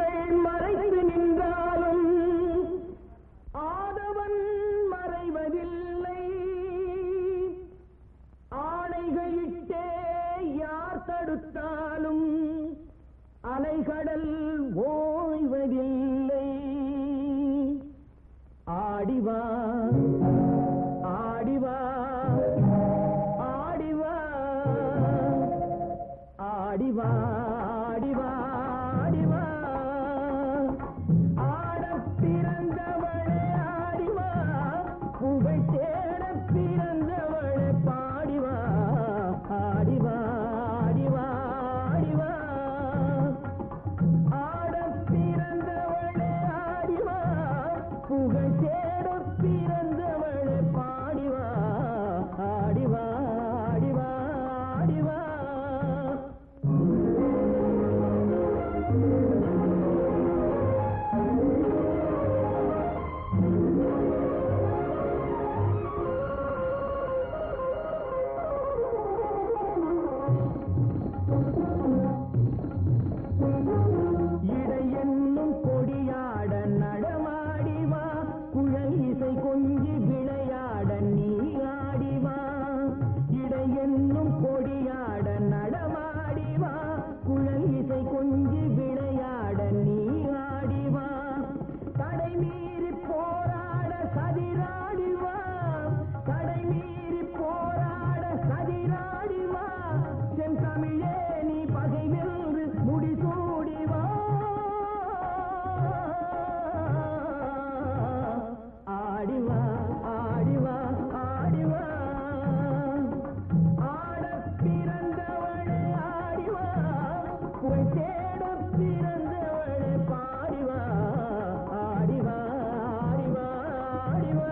கண்கள் மறைத்து நின்றாலும் ஆதவன் மறைவதில்லை ஆணைகளிட்டே யார் தடுத்தாலும் அலைகடல் ஓய்வதில்லை ஆடிவா ஆடிவா ஆடிவா ஆடிவா ஆடிவா ஆடிவா ஆடப் பிறந்தவளே ஆடிவா புகை தேடப் பிறந்தவளே பாடிவா ஆடிவா ஆடிவா ஆடிவா ஆடப் பிறந்தவளே ஆடிவா புகை தேடப் பிறந்தவளே பாடிவா ஆடிவா ஆடிவா ஆடிவா இடை என்னும் கொடியாட நடமாடிவா குழல் இசை கொஞ்சி விளையாட நீ ஆடிவா இடை என்னும் கொடியாட நடமாடிவா குழல் இசை கொஞ்சி விளையாட நீ ஆடிவா தடை மீறி போராட சதிராடிவா தடை மீறி போராட சதிராடிவா சென் தமிழே நீ பகை வென்று முடிசூடிவா ஆடிவா ஆடிவா ஆடிவா ஆடப் பிறந்தவளே ஆடிவா புகழ் தேடப் பிறந்தவளே பாடிவா ஆடிவா ஆடிவா ஆடிவா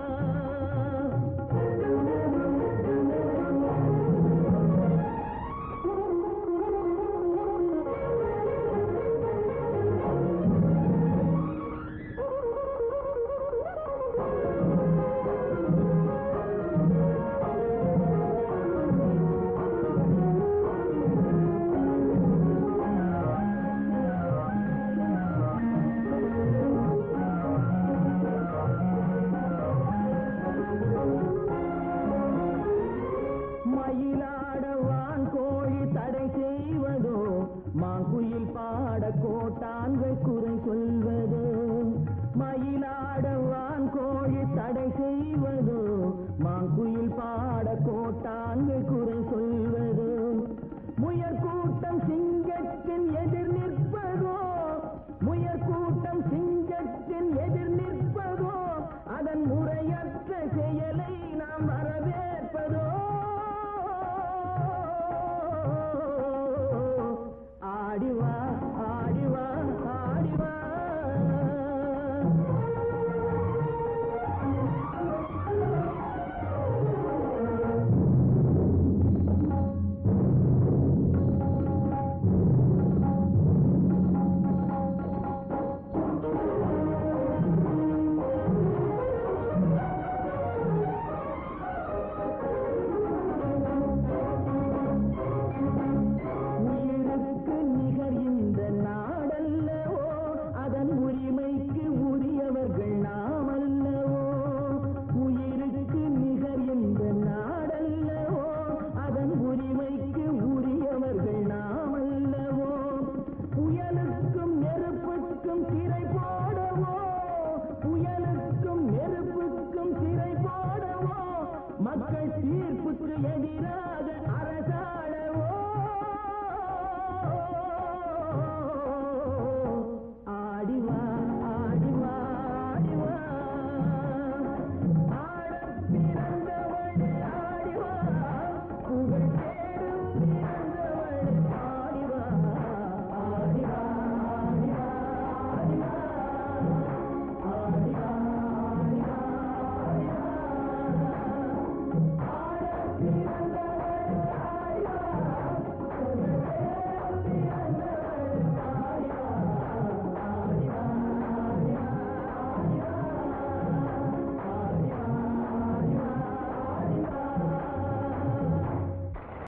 மயிலாடவான் கோழி தடை செய்வதோ மாங்குயில் பாட கோட்டான்கள் குறை சொல்வதோ மயிலாடவான் கோழி தடை செய்வதோ மாங்குயில் பாட கோட்டான்கள் குறை சொல்வதோ